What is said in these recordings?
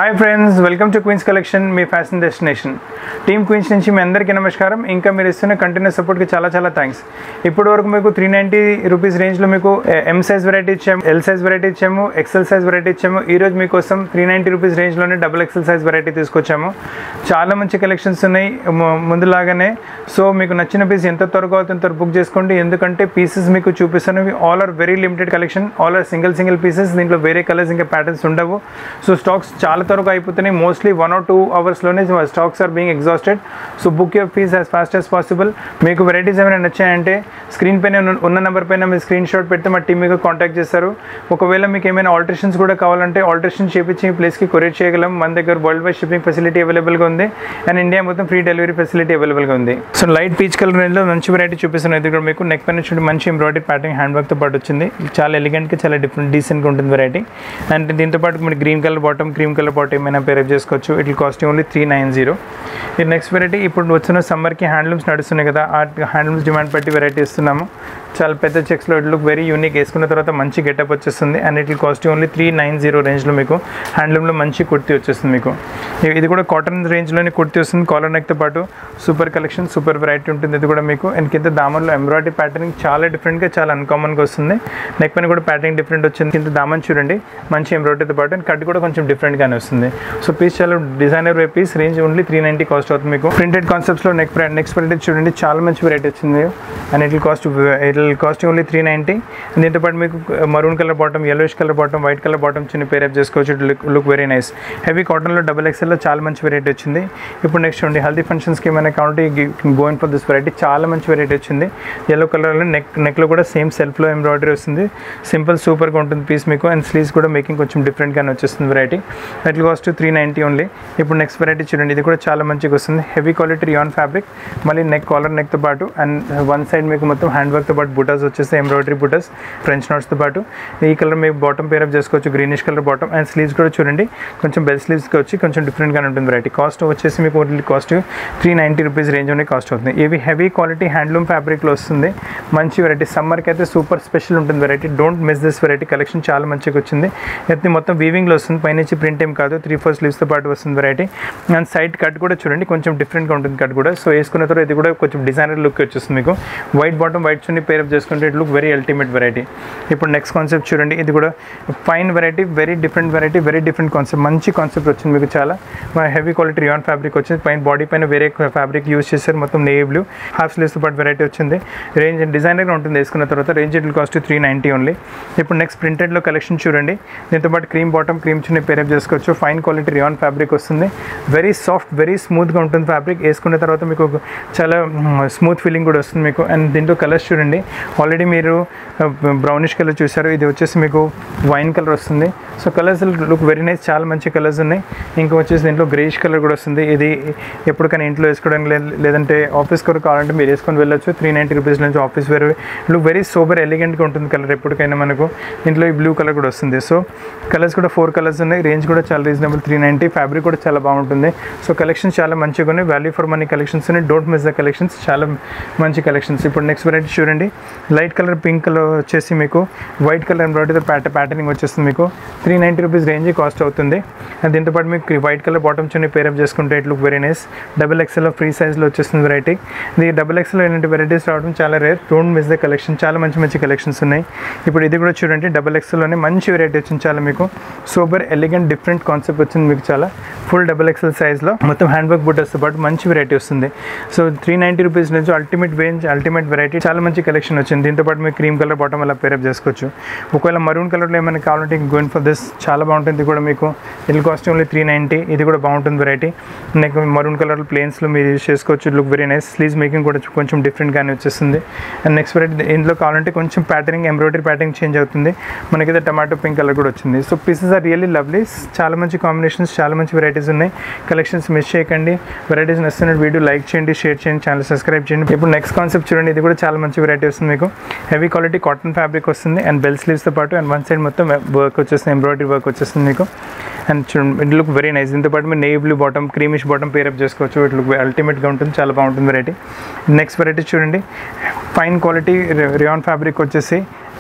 hi friends welcome to Queens collection మీ fashion destination team Queens నుంచి మీ అందరికీ నమస్కారం ఇంకా మీరు ఇస్తున్న కంటిన్యూస్ సపోర్ట్కి చాలా చాలా థ్యాంక్స్ ఇప్పటి వరకు మీకు త్రీ నైంటీ రూపీస్ రేంజ్లో మీకు ఎం సైజ్ వెరైటీ ఇచ్చాము ఎల్ సైజ్ వెరైటీ ఇచ్చాము ఎక్సెల్ సైజ్ వెరైటీ ఇచ్చాము ఈ రోజు మీకోసం త్రీ నైంటీ రూపీస్ రేంజ్లోనే డబుల్ ఎక్సెల్ సైజ్ వెరైటీ తీసుకొచ్చాము చాలా మంచి కలెక్షన్స్ ఉన్నాయి ము- ముందులాగానే సో మీకు నచ్చిన పీస్ ఎంత త్వరగా అవుతుందో త్వరగా బుక్ చేసుకోండి ఎందుకంటే పీసెస్ మీకు చూపిస్తాను all are very limited collection all are single single pieces దీంట్లో వేరే కలర్స్ ఇంకా ప్యాటర్న్స్ ఉండవు సో స్టాక్స్ చాలా త్వరగా అయిపోతున్నాయి మోస్ట్లీ వన్ ఆర్ టూ అవర్స్లోనే stocks are being exhausted so book your piece as fast as possible మీకు వెరైటీస్ ఏమైనా నచ్చాయంటే స్క్రీన్ పైన ఉన్న- ఉన్న నెంబర్ పైన మీరు స్క్రీన్ షాట్ పెడితే మా టీమ్ మీకు కాంటాక్ట్ చేస్తారు ఒకవేళ మీకు ఏమైనా ఆల్టరేషన్స్ కూడా కావాలంటే ఆల్టరేషన్ చేపించి ఈ ప్లేస్కి కొరియర్ చేయగలం మన దగ్గర వరల్డ్ వైడ్ షిప్పింగ్ ఫెసిలిటీ అవైలబుల్గా ఉంది అండ్ ఇండియా మొత్తం ఫ్రీ డెలివరీ ఫెసిలిటీ అవైలబుల్గా ఉంది సో లైట్ పీచ్ కలర్ రేంజ్లో మంచి వెరైటీ చూపిస్తున్నాను ఇది కూడా మీకు నెక్ పైన చూడండి మంచి ఎంబ్రాయిడరీ ప్యాటర్న్ హ్యాండ్ వర్క్తో పాటు వచ్చింది చాలా ఎలిగెంట్గా చాలా డిఫరెంట్ డీసెంట్గా ఉంటుంది వెరైటీ అండ్ దీంతో పాటు మీరు green colour bottom cream colour bottom ఏమైనా పేరప్ చేసుకోవచ్చు it cost only three nine zero ఈ నెక్స్ట్ వెరైటీ ఇప్పుడు వచ్చిన సమ్మర్కి హ్యాండ్లూమ్స్ నడుస్తున్నాయి కదా ఆ హ్యాండ్లూమ్స్ డిమాండ్ బట్టి వెరైటీ ఇస్తున్నాము చాలా పెద్ద చెక్స్లో ఇట్ లుక్ వెరీ యూనిక్ వేసుకున్న తర్వాత మంచి గెటప్ వచ్చేస్తుంది and it cost only three nine zero రేంజ్లో మీకు హ్యాండ్లూమ్లో మంచి కుర్తీ వచ్చేస్తుంది మీకు ఇ- ఇది కూడా కాటన్ రేంజ్లోనే కుర్తీ వస్తుంది కాలర్ నెక్తో పాటు సూపర్ కలెక్షన్ సూపర్ వెరైటీ ఉంటుంది ఇది కూడా మీకు అండ్ కింద దామన్లో ఎంబ్రాయిడరీ ప్యాటర్నింగ్ చాలా డిఫరెంట్గా చాలా అన్కామన్గా వస్తుంది నెక్ పైన కూడా ప్యాటర్నింగ్ డిఫరెంట్ వచ్చింది కింద దామన్ చూడండి మంచి ఎంబ్రాయిడరీతో పాటు అండ్ కట్ కూడా కొంచెం డిఫరెంట్గానే వస్తుంది సో పీస్ చాలా designer way piece range only three ninety cost అవుతుంది మీకు ప్రింటెడ్ కాన్సెప్ట్స్లో నెక్ నెక్స్ట్ వెరైటీ చూడండి చాలా మంచి వెరైటీ వచ్చింది and it cost it cost only three ninety దీంతో పాటు మీకు maroon colour bottom yellowish colour bottom white colour bottom చిన్న పేరప్ చేసుకోవచ్చు it look look very nice heavy కాటన్లో డబల్ ఎక్స్ఎల్లో చాలా మంచి వెరైటీ వచ్చింది ఇప్పుడు నెక్స్ట్ చూడండి హల్దీ ఫంక్షన్స్కి ఏమైనా కావాలంటే గోయిన్ ఫర్ దిస్ వెరైటీ చాలా మంచి వెరైటీ వచ్చింది ఎల్లో కలర్లో నెక్ నెక్లో కూడా సేమ్ సెల్ఫ్లో ఎంబ్రాయిడరీ వస్తుంది సింపుల్ సూపర్గా ఉంటుంది పీస్ మీకు అండ్ స్లీవ్స్ కూడా మేకింగ్ కొంచెం డిఫరెంట్గానే వచ్చేస్తుంది variety it cost three ninety only ఇప్పుడు నెక్స్ట్ వెరైటీ చూడండి ఇది కూడా చాలా మంచిగా వస్తుంది హెవీ క్వాలిటీ రియాన్ ఫ్యాబ్రిక్ మళ్ళీ నెక్ కాలర్ నెక్తో పాటు అండ్ వన్ సైడ్ మీకు మొత్తం హ్యాండ్ వర్క్తో పాటు బుటాస్ వచ్చేస్తాయి ఎంబ్రాయిడరీ బుటాస్ ఫ్రెంచ్ నోట్స్తో పాటు ఈ కలర్ మీకు బాటమ్ పేరప్ చేసుకోవచ్చు greenish colour bottom and sleeves కూడా చూడండి కొంచెం బెల్ స్లీవ్స్కి వచ్చి కొంచెం డిఫరెంట్గానే ఉంటుంది వెరైటీ కాస్ట్ వచ్చేసి మీకు only cost three ninety rupees range అనే కాస్ట్ అవుతుంది ఇవి హెవీ క్వాలిటీ హ్యాండ్లూమ్ ఫ్యాబ్రిక్లో వస్తుంది మంచి వెరైటీ సమ్మర్కి అయితే సూపర్ స్పెషల్ ఉంటుంది variety don't miss this variety collection చాలా మంచిగా వచ్చింది అయితే మొత్తం వీవింగ్లో వస్తుంది పైనుంచి ప్రింట్ ఏం కాదు త్రీ ఫోర్ స్లీవ్స్తో పాటు వస్తుంది వెరైటీ అండ్ సైడ్ కట్ కూడా చూడండి కొంచెం డిఫరెంట్గా ఉంటుంది కట్ కూడా సో వేసుకున్న తర్వాత ఇది కూడా కొంచెం డిజైనర్ లుక్ వచ్చేస్తుంది మీకు white bottom white chunni pair up చేసుకుంటే it look very ultimate variety ఇప్పుడు నెక్స్ట్ కాన్సెప్ట్ చూడండి ఇది కూడా fine variety very different variety very different concept మంచి కాన్సెప్ట్ వచ్చింది మీకు చాలా హెవీ క్వాలిటీ రియాన్ ఫ్యాబ్రిక్ వచ్చింది పైన బాడీ పైన వేరే ఫ్యాబ్రిక్ యూస్ చేశారు మొత్తం నేవీ బ్లూ హాఫ్ స్లీవ్స్తో పాటు వెరైటీ వచ్చింది రేంజ్ డిజైనర్గా ఉంటుంది వేసుకున్న తర్వాత range it cost three ninety only ఇప్పుడు నెక్స్ట్ ప్రింటెడ్లో కలెక్షన్ చూడండి దీంతో పాటు cream bottom cream chunni pair up చేసుకోవచ్చు ఫైన్ క్వాలిటీ రియాన్ ఫ్యాబ్రిక్ వస్తుంది వెరీ సాఫ్ట్ వెరీ స్మూత్గా ఉంటుంది ఫ్యాబ్రిక్ వేసుకున్న తర్వాత మీకు ఒక చాలా స్మూత్ ఫీలింగ్ కూడా వస్తుంది మీకు అండ్ దీంట్లో కలర్స్ చూడండి ఆల్రెడీ మీరు బ్రౌనిష్ కలర్ చూసారు ఇది వచ్చేసి మీకు వైన్ కలర్ వస్తుంది so colours look very nice చాలా మంచి కలర్స్ ఉన్నాయి ఇంకా వచ్చేసి దీంట్లో గ్రేష్ కలర్ కూడా వస్తుంది ఇది ఎప్పటికైనా ఇంట్లో వేసుకోవడానికి లే- లేదంటే ఆఫీస్ కూడా కావాలంటే మీరు వేసుకొని వెళ్ళొచ్చు త్రీ నైంటీ రూపీస్ నుంచి office wear look very super ఎలిగెంట్గా ఉంటుంది కలర్ ఎప్పటికైనా మనకు దీంట్లో ఈ బ్లూ కలర్ కూడా వస్తుంది సో కలర్స్ కూడా ఫోర్ కలర్స్ ఉన్నాయి రేంజ్ కూడా చాలా రీజనబుల్ త్రీ నైంటీ ఫ్యాబ్రిక్ కూడా చాలా బాగుంటుంది సో కలెక్షన్స్ చాలా మంచిగా ఉన్నాయి వాల్యూ ఫర్ మనీ కలెక్షన్స్ ఉన్నాయి డోంట్ మిస్ ద కలెక్షన్స్ చాలా మంచి కలెక్షన్స్ ఇప్పుడు నెక్స్ట్ వెరైటీ చూడండి లైట్ కలర్ పింక్ కలర్ వచ్చేసి మీకు వైట్ కలర్ ఎంబ్రాయిడరీతో ప్యాట ప్యాటర్నింగ్ వచ్చేస్తుంది మీకు three ninety rupees range cost అవుతుంది అండ్ దీంతో పాటు మీకు white colour bottom chunni pair up చేసుకుంటే it look very nice double XL free సైజ్లో వచ్చేస్తుంది వెరైటీ ఇది డబుల్ ఎక్స్ఎల్ ఇలాంటి వెరైటీస్ రావడం చాలా rare don't miss the collection చాలా మంచి మంచి కలెక్షన్స్ ఉన్నాయి ఇప్పుడు ఇది కూడా చూడండి డబుల్ ఎక్స్ఎల్లోనే మంచి వెరైటీ వచ్చింది చాలా మీకు సూపర్ ఎలిగెంట్ డిఫరెంట్ కాన్సెప్ట్ వచ్చింది మీకు చాలా ఫుల్ డబుల్ ఎక్స్ఎల్ సైజ్లో మొత్తం హ్యాండ్ వర్క్ బుట్టర్స్తో పాటు మంచి వెరైటీ వస్తుంది సో త్రీ నైంటీ రూపీస్ నుంచి అల్టిమేట్ రేంజ్ అల్టిమేట్ వెరైటీ చాలా మంచి కలెక్షన్ వచ్చింది దీంతో పాటు మీకు క్రీమ్ కలర్ బాటమ్ అలా పేరప్ చేసుకోవచ్చు ఒకవేళ మరూన్ కలర్లో ఏమైనా కావాలంటే గోయిన్ ఫర్ దిస్ చాలా బాగుంటుంది ఇది కూడా మీకు ఇది కాస్ట్ ఓన్లీ త్రీ నైంటీ ఇది కూడా బాగుంటుంది వెరైటీ నెక్ మరూన్ కలర్ ప్లేన్స్లో మీరు యూస్ చేసుకోవచ్చు look very nice sleeves making కూడా కొంచెం డిఫరెంట్గానే వచ్చేస్తుంది అండ్ నెక్స్ట్ వెరైటీ ఇందులో కావాలంటే కొంచెం ప్యాటర్నింగ్ ఎంబ్రాయిడరీ ప్యాటర్నింగ్ చేంజ్ అవుతుంది మనకైతే టమాటో పింక్ కలర్ కూడా వచ్చింది so pieces are really lovely చాలా మంచి కాంబినేషన్స్ చాలా మంచి వెరైటీస్ ఉన్నాయి కలెక్షన్స్ మిస్ చేయకండి వెరైటీస్ నచ్చిన వీడియో లైక్ చేయండి షేర్ చేయండి ఛానల్ సబ్స్క్రైబ్ చేయండి ఇప్పుడు నెక్స్ట్ కాన్సెప్ట్ చూడండి ఇది కూడా చాలా మంచి వెరైటీ వస్తుంది మీకు హెవీ క్వాలిటీ కాటన్ ఫ్యాబ్రిక్ వస్తుంది అండ్ బెల్ స్లీవ్స్తో పాటు అండ్ వన్ సైడ్ మొత్తం వర్క్ వచ్చేస్తుంది ఎంబ్రాయిడరీ వర్క్ వచ్చేస్తుంది మీకు అండ్ చూడండి ఇట్ లుక్ వెరీ నైస్ దీంతో పాటు మీరు navy blue bottom creamish bottom pair up చేసుకోవచ్చు ఇట్ లుక్ అల్టిమేట్గా ఉంటుంది చాలా బాగుంటుంది వెరైటీ నెక్స్ట్ వెరైటీ చూడండి ఫైన్ క్వాలిటీ రియాన్ ఫ్యాబ్రిక్ వచ్చేసి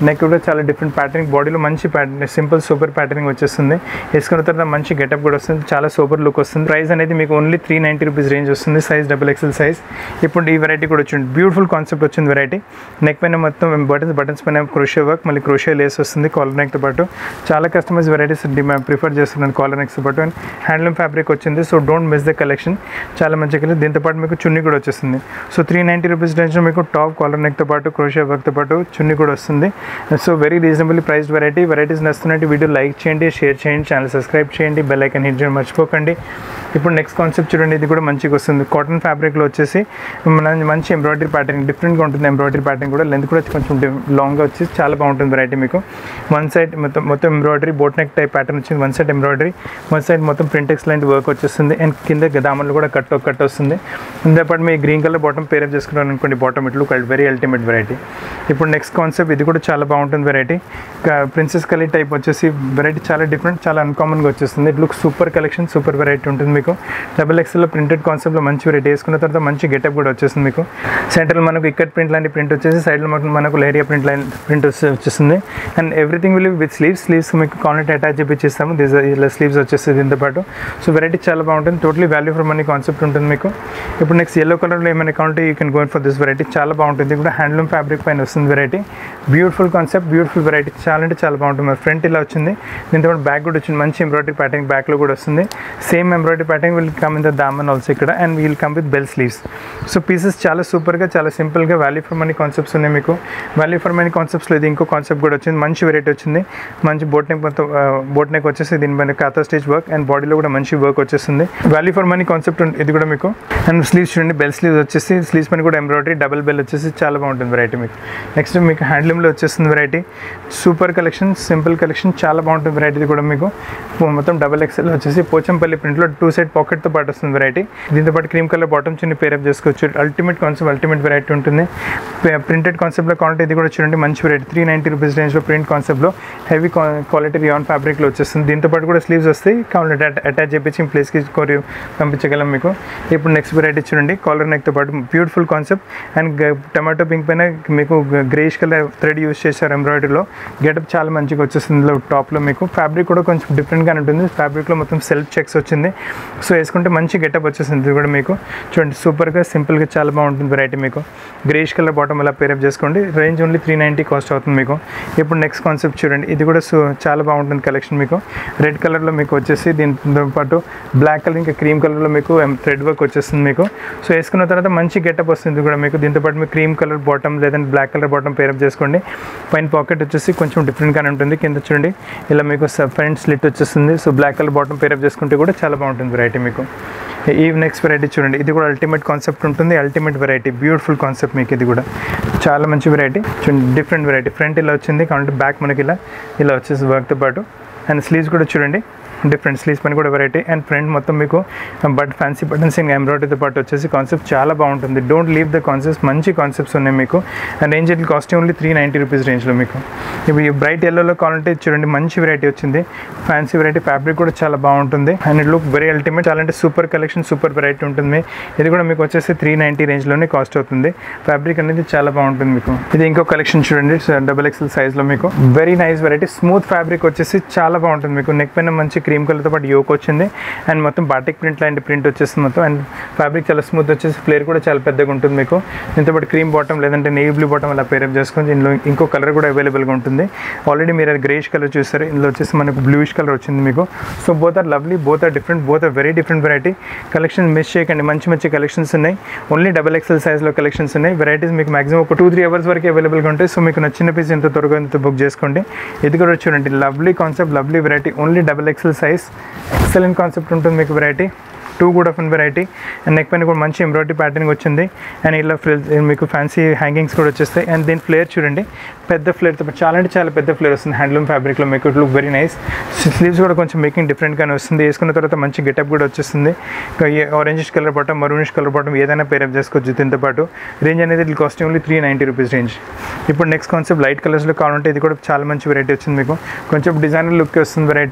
నెక్ కూడా చాలా డిఫరెంట్ ప్యాటర్నింగ్ బాడీలో మంచి ప్యాటర్న్ సింపుల్ సూపర్ ప్యాటర్నింగ్ వచ్చేస్తుంది వేసుకున్న తర్వాత మంచి గెటప్ కూడా వస్తుంది చాలా సూపర్ లుక్ వస్తుంది ప్రైస్ అనేది మీకు only three ninety rupees range వస్తుంది సైజ్ డబుల్ ఎక్సెల్ సైజ్ ఇప్పుడు ఈ వెరైటీ కూడా వచ్చింది బ్యూటిఫుల్ కాన్సెప్ట్ వచ్చింది వెరైటీ నెక్ పైన మొత్తం బటన్స్ బటన్స్ పైన క్రోషియా వర్క్ మళ్ళీ క్రోషియా లేస్ వస్తుంది కాలర్ నెక్తో పాటు చాలా కస్టమర్స్ వెరైటీస్ ప్రిఫర్ చేస్తున్నాను కాలర్ నెక్స్తో పాటు అండ్ హ్యాండ్లూమ్ ఫ్యాబ్రిక్ వచ్చింది so don't miss the collection చాలా మంచి కలర్ దీంతో పాటు మీకు చున్నీ కూడా వచ్చేస్తుంది సో త్రీ నైంటీ రూపీస్ రేంజ్లో మీకు టాప్ కాలర్ నెక్తో పాటు క్రోషియా వర్క్తో పాటు చున్నీ కూడా వస్తుంది so very reasonable price variety varieties నచ్చుతున్నట్టు వీడియో లైక్ చేయండి షేర్ చేయండి ఛానల్ సబ్స్క్రైబ్ చేయండి బెల్ ఐకన్ హిట్ చేయడం మర్చిపోకండి ఇప్పుడు నెక్స్ట్ కాన్సెప్ట్ చూడండి ఇది కూడా మంచిగా వస్తుంది కాటన్ ఫ్యాబ్రిక్లో వచ్చేసి మన మంచి ఎంబ్రాయిడరీ ప్యాటర్న్ డిఫరెంట్గా ఉంటుంది ఎంబ్రాయిడరీ ప్యాటర్న్ కూడా లెంత్ కూడా కొంచెం లాంగ్గా వచ్చి చాలా బాగుంటుంది వెరైటీ మీకు వన్ సైడ్ మొత్తం మొత్తం embroidery boat neck type pattern వచ్చింది one side embroidery one side మొత్తం ప్రింటెక్స్ లాంటి వర్క్ వచ్చేస్తుంది అండ్ కింద దామన్లు కూడా కట్ కట్ వస్తుంది ఇందులో పాటు మీ గ్రీన్ కలర్ బాటమ్ పేరప్ చేసుకున్నాను అనుకోండి బాటమ్ ఇట్లు వెరీ అల్టిమేట్ వెరైటీ ఇప్పుడు నెక్స్ట్ కాన్సెప్ట్ ఇది కూడా చాలా బాగుంటుంది వెరైటీ ప్రిన్సెస్ కలీ టైప్ వచ్చేసి వెరైటీ చాలా డిఫరెంట్ చాలా అన్కామన్గా వచ్చేస్తుంది it look super collection super variety ఉంటుంది మీకు డబుల్ ఎక్స్ఎల్లో ప్రింటెడ్ కాన్సెప్ట్లో మంచి వెరైటీ వేసుకున్న తర్వాత మంచి గెటప్ కూడా వచ్చేస్తుంది మీకు సెంటర్లో మనకు ఇక్కట్ ప్రింట్ లాంటి ప్రింట్ వచ్చేసి సైడ్లో మనకు మనకు లేరియా ప్రింట్ లైన్ ప్రింట్ వచ్చేస్తుంది and everything will with sleeves sleeves మీకు కాలెట్ అటాచ్ చేపించేస్తాము దిస్ ఇలా స్లీవ్స్ వచ్చేస్తుంది దీంతో పాటు సో వెరైటీ చాలా బాగుంటుంది totally value for money concept ఉంటుంది మీకు ఇప్పుడు నెక్స్ట్ ఎల్లో కలర్లో ఏమైనా కావాలంటే you can gone for this variety చాలా బాగుంటుంది ఇది కూడా హ్యాండ్లూమ్ ఫ్యాబ్రిక్ పైన వస్తుంది variety beautiful concept beautiful variety చాలా అంటే చాలా బాగుంటుంది మరి ఫ్రంట్ ఇలా వచ్చింది దీంతో పాటు బ్యాక్ కూడా వచ్చింది మంచి ఎంబ్రాయిడరీ ప్యాటర్న్ బ్యాక్లో కూడా వస్తుంది same embroidery pattern will come in the దామన్ ఆల్సో ఇక్కడ and we'll come with bell sleeves so pieces చాలా సూపర్గా చాలా సింపుల్గా వాల్యూ ఫర్ మనీ కాన్సెప్ట్స్ ఉన్నాయి మీకు వాల్యూ ఫర్ మనీ కాన్సెప్ట్స్లో ఇది ఇంకో కాన్సెప్ట్ కూడా వచ్చింది మంచి వెరైటీ వచ్చింది మంచి బోట్ నెక్ మొత్తం బోట్ నెక్ వచ్చేసి దీనిపైన కాతా స్టేజ్ వర్క్ అండ్ బాడీలో కూడా మంచి వర్క్ వచ్చేస్తుంది వాల్యూ ఫర్ మనీ కాన్సెప్ట్ ఇది కూడా మీకు అండ్ స్లీవ్స్ చూడండి బెల్ స్లీవ్స్ వచ్చేసి స్లీవ్స్ పైన కూడా ఎంబ్రాయిడరీ డబుల్ బెల్ వచ్చేసి చాలా బాగుంటుంది వెరైటీ మీకు నెక్స్ట్ మీకు హ్యాండ్లూమ్లో వచ్చేస్తుంది variety super collection simple collection చాలా బాగుంటుంది వెరైటీ కూడా మీకు మొత్తం డబల్ ఎక్స్ఎల్ వచ్చేసి పోచంపల్లి ప్రింట్లో టూ సైడ్ పాకెట్తో పాటు వస్తుంది వెరైటీ దీంతో పాటు క్రీమ్ కలర్ బాటమ్ చిన్న పేరప్ చేసుకోవచ్చు అల్టిమేట్ కాన్సెప్ట్ అల్టిమేట్ వెరైటీ ఉంటుంది ప్రింటెడ్ కాన్సెప్ట్లో క్వాలిటీ ఇది కూడా చూడండి మంచి వెరైటీ త్రీ నైంటీ రూపీస్ రేంజ్లో ప్రింట్ కాన్సెప్ట్లో హెవీ క్వాలిటీ రియాన్ ఫ్యాబ్రిక్లో వచ్చేస్తుంది దీంతో పాటు కూడా స్లీవ్స్ వస్తాయి కావాలంటే అటాచ్ చేపించి ప్లేస్కి కోరి పంపించగలం మీకు ఇప్పుడు నెక్స్ట్ వెరైటీ చూడండి కాలర్ నెక్తో పాటు beautiful concept and tomato pink పైన మీకు గ్రేష్ కలర్ థ్రెడ్ యూస్ చేశారు ఎంబ్రాయిడరీలో గెటప్ చాలా మంచిగా వచ్చేస్తుంది ఇందులో టాప్లో మీకు ఫ్యాబ్రిక్ కూడా కొంచెం డిఫరెంట్గానే ఉంటుంది ఫ్యాబ్రిక్లో మొత్తం సెల్ఫ్ చెక్స్ వచ్చింది సో వేసుకుంటే మంచి గెటప్ వచ్చేసింది ఇది కూడా మీకు చూడండి సూపర్గా సింపుల్గా చాలా బాగుంటుంది వెరైటీ మీకు గ్రేష్ కలర్ బాటమ్ అలా పేరప్ చేసుకోండి range only three ninety cost అవుతుంది మీకు ఇప్పుడు నెక్స్ట్ కాన్సెప్ట్ చూడండి ఇది కూడా సో చాలా బాగుంటుంది కలెక్షన్ మీకు రెడ్ కలర్లో మీకు వచ్చేసి దీంతో పాటు బ్లాక్ కలర్ ఇంకా క్రీమ్ కలర్లో మీకు థ్రెడ్ వర్క్ వచ్చేస్తుంది మీకు సో వేసుకున్న తర్వాత మంచి గెటప్ వస్తుంది కూడా మీకు దీంతో పాటు మీకు క్రీమ్ కలర్ బాటమ్ లేదంటే బ్లాక్ కలర్ బాటమ్ పేరప్ చేసుకోండి పైన పాకెట్ వచ్చేసి కొంచెం డిఫరెంట్గానే ఉంటుంది కింద చూడండి ఇలా మీకు ఫ్రంట్ స్లిట్ వచ్చేస్తుంది so black colour bottom pair up చేసుకుంటే కూడా చాలా బాగుంటుంది వెరైటీ మీకు ఈ నెక్స్ట్ వెరైటీ చూడండి ఇది కూడా అల్టిమేట్ కాన్సెప్ట్ ఉంటుంది అల్టిమేట్ వెరైటీ బ్యూటిఫుల్ కాన్సెప్ట్ మీకు ఇది కూడా చాలా మంచి వెరైటీ చూడండి డిఫరెంట్ వెరైటీ ఫ్రంట్ ఇలా వచ్చింది కాబట్టి బ్యాక్ మనకి ఇలా ఇలా వచ్చేసి వర్క్తో పాటు అండ్ స్లీవ్స్ కూడా చూడండి డిఫరెంట్ స్లీవ్స్ పని కూడా వెరైటీ అండ్ ఫ్రంట్ మొత్తం మీకు బట్ ఫ్యాన్సీ బటన్స్ ఇంకా ఎంబ్రాయిడరీతో పాటు వచ్చేసి కాన్సెప్ట్ చాలా బాగుంటుంది డోంట్ లీవ్ ద కాన్సెప్ట్స్ మంచి కాన్సెప్ట్స్ ఉన్నాయి మీకు and range it cost only three ninety rupees రేంజ్లో మీకు ఇప్పుడు ఈ బ్రైట్ ఎల్లోలో కావాలంటే చూడండి మంచి వెరైటీ వచ్చింది ఫ్యాన్సీ వెరైటీ ఫ్యాబ్రిక్ కూడా చాలా బాగుంటుంది and it look very ultimate చాలా అంటే సూపర్ కలెక్షన్ సూపర్ వెరైటీ ఉంటుంది ఇది కూడా మీకు వచ్చేసి త్రీ నైంటీ రేంజ్లోనే కాస్ట్ అవుతుంది ఫ్యాబ్రిక్ అనేది చాలా బాగుంటుంది మీకు ఇది ఇంకో కలెక్షన్ చూడండి డబుల్ ఎక్స్ఎల్ సైజ్లో మీకు very nice variety smooth fabric వచ్చేసి చాలా బాగుంటుంది మీకు నెక్ పైన మంచి క్రీమ్ కలర్తో పాటు యోక్ వచ్చింది అండ్ మొత్తం బాటిక్ ప్రింట్ లాంటి ప్రింట్ వచ్చేస్తుంది మొత్తం అండ్ ఫ్యాబ్రిక్ చాలా స్మూత్ వచ్చేసి ఫ్లేర్ కూడా చాలా పెద్దగా ఉంటుంది మీకు దీంతో పాటు క్రీమ్ బాటమ్ లేదంటే నెయ్యి బ్లూ బాటమ్ అలా పేరప్ చేసుకొని ఇందులో ఇంకో కలర్ కూడా అవైలబుల్గా ఉంటుంది ఆల్రెడీ మీరు అది గ్రేష్ కలర్ చూస్తారు ఇందులో వచ్చేసి మనకు బ్లూయిష్ కలర్ వచ్చింది మీకు so both are lovely both are different both are very different variety collection miss చేయకండి మంచి మంచి కలెక్షన్స్ ఉన్నాయి ఓన్లీ డబల్ ఎక్సెల్ సైజ్లో కలెక్షన్స్ ఉన్నాయి వెరైటీస్ మీకు మాక్సిమం ఒక టూ త్రీ అవర్స్ వరకు అవైలబుల్గా ఉంటాయి సో మీకు నచ్చిన పీస్ ఎంత త్వరగా ఎంత బుక్ చేసుకోండి ఇది కూడా చూడండి lovely concept lovely variety only double XL size excellent concept ఉంటుంది మీకు వెరైటీ టూ కూడా ఆఫ్ వెరైటీ అండ్ నెక్ పైన కూడా మంచి ఎంబ్రాయిడరీ ప్యాటర్న్ వచ్చింది అండ్ ఇలా ఫ్రిల్ మీకు ఫ్యాన్సీ హ్యాంగింగ్స్ కూడా వచ్చేస్తాయి అండ్ దీని ఫ్లేర్ చూడండి పెద్ద ఫ్లేర్తో పాటు చాలా అంటే చాలా పెద్ద ఫ్లేర్ వస్తుంది హ్యాండ్లూమ్ ఫ్యాబ్రిక్లో మీకు it look very nice sleeves కూడా కొంచెం మేకింగ్ డిఫరెంట్గానే వస్తుంది వేసుకున్న తర్వాత మంచి గెటప్ కూడా వచ్చేస్తుంది orangish colour bottom maroonish colour bottom ఏదైనా పేరప్ చేసుకోవచ్చు దీంతో పాటు రేంజ్ అనేది ఇది cost only three ninety rupees range ఇప్పుడు నెక్స్ట్ కాన్సెప్ట్ లైట్ కలర్స్లో కావాలంటే ఇది కూడా చాలా మంచి వెరైటీ వచ్చింది మీకు కొంచెం డిజైనర్ లుక్ వస్తుంది వెరైటీ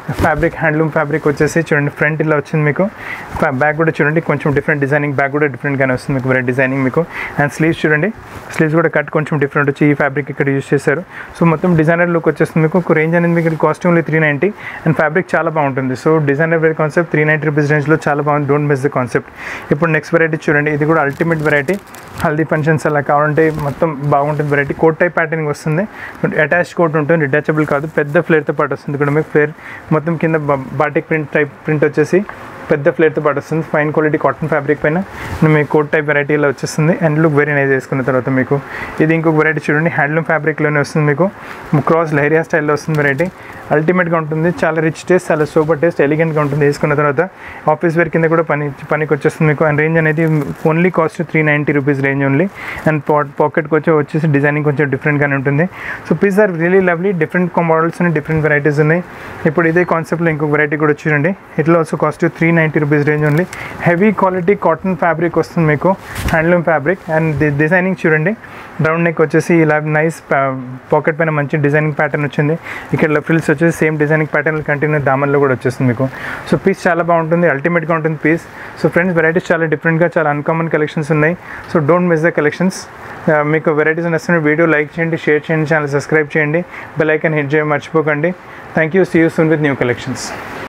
ఫ్యాబ్రిక్ హ్యాండ్లూమ్ ఫ్యాబ్రిక్ వచ్చేసి చూడండి ఫ్రంట్ ఇలా వచ్చింది మీకు బ్యాక్ కూడా చూడండి కొంచెం డిఫరెంట్ డిజైనింగ్ బ్యాక్ కూడా డిఫరెంట్గానే వస్తుంది మీకు వెరైటీ డిజైనింగ్ మీకు అండ్ స్లీవ్స్ చూడండి స్లీవ్స్ కూడా కట్ కొంచెం డిఫరెంట్ వచ్చి ఈ ఫ్యాబ్రిక్ ఇక్కడ యూస్ చేశారు సో మొత్తం డిజైనర్ లుక్ వచ్చేస్తుంది మీకు రేంజ్ అనేది మీకు cost only three ninety and fabric చాలా బాగుంటుంది so designer wear concept three ninety rupees రేంజ్లో చాలా బాగుంది డోంట్ మిస్ ద కాన్సెప్ట్ ఇప్పుడు నెక్స్ట్ వెరైటీ చూడండి ఇది కూడా అల్టిమేట్ వెరైటీ హల్దీ ఫంక్షన్స్ అలా కావాలంటే మొత్తం బాగుంటుంది వెరైటీ కోట్ టైప్ ప్యాటర్నింగ్ వస్తుంది అటాచ్ కోట్ ఉంటుంది డిటాచబుల్ కాదు పెద్ద ఫ్లేర్తో పాటు వస్తుంది కూడా మీకు ఫ్లేర్ మొత్తం కింద బాటిక్ ప్రింట్ టైప్ ప్రింట్ వచ్చేసి పెద్ద ఫ్లేర్తో పాటు వస్తుంది ఫైన్ క్వాలిటీ కాటన్ ఫ్యాబ్రిక్ పైన మీకు కోట్ టైప్ వెరైటీలో వచ్చేస్తుంది అండ్ లుక్ వెరీ నైస్ వేసుకున్న తర్వాత మీకు ఇది ఇంకొక వెరైటీ చూడండి హ్యాండ్లూమ్ ఫ్యాబ్రిక్లోనే వస్తుంది మీకు క్రాస్ లహరియా స్టైల్లో వస్తుంది వెరైటీ అల్టిమేట్గా ఉంటుంది చాలా రిచ్ టేస్ట్ చాలా సూపర్ టేస్ట్ ఎలిగెంట్గా ఉంటుంది వేసుకున్న తర్వాత ఆఫీస్ వేర్ కింద కూడా పని పనికి వచ్చేస్తుంది మీకు అండ్ రేంజ్ అనేది only cost three ninety rupees range only and పాకెట్కి వచ్చి వచ్చేసి డిజైనింగ్ కొంచెం డిఫరెంట్గానే ఉంటుంది so piece are really lovely different models ఉన్నాయి డిఫరెంట్ వెరైటీస్ ఉన్నాయి ఇప్పుడు ఇదే కాన్సెప్ట్లో ఇంకొక వెరైటీ కూడా చూడండి ఇట్లా also cost three ninety rupees range only heavy quality cotton fabric వస్తుంది మీకు హ్యాండ్లూమ్ ఫ్యాబ్రిక్ అండ్ డిజైనింగ్ చూడండి రౌండ్ నెక్ వచ్చేసి ఇలా నైస్ పాకెట్ పైన మంచి డిజైనింగ్ ప్యాటర్న్ వచ్చింది ఇక్కడ ఫ్రిల్స్ వచ్చేసి సేమ్ డిజైనింగ్ ప్యాటర్న్ కంటిన్యూ దామన్లో కూడా వచ్చేస్తుంది మీకు సో పీస్ చాలా బాగుంటుంది అల్టిమేట్గా ఉంటుంది పీస్ సో ఫ్రెండ్స్ వెరైటీస్ చాలా డిఫరెంట్గా చాలా అన్కామన్ కలెక్షన్స్ ఉన్నాయి so don't miss the collections మీకు వెరైటీస్ నచ్చిన వీడియో లైక్ చేయండి షేర్ చేయండి ఛానల్ సబ్స్క్రైబ్ చేయండి బెల్ ఐకన్ హిట్ చేయడం మర్చిపోకండి thank you see you soon with new collections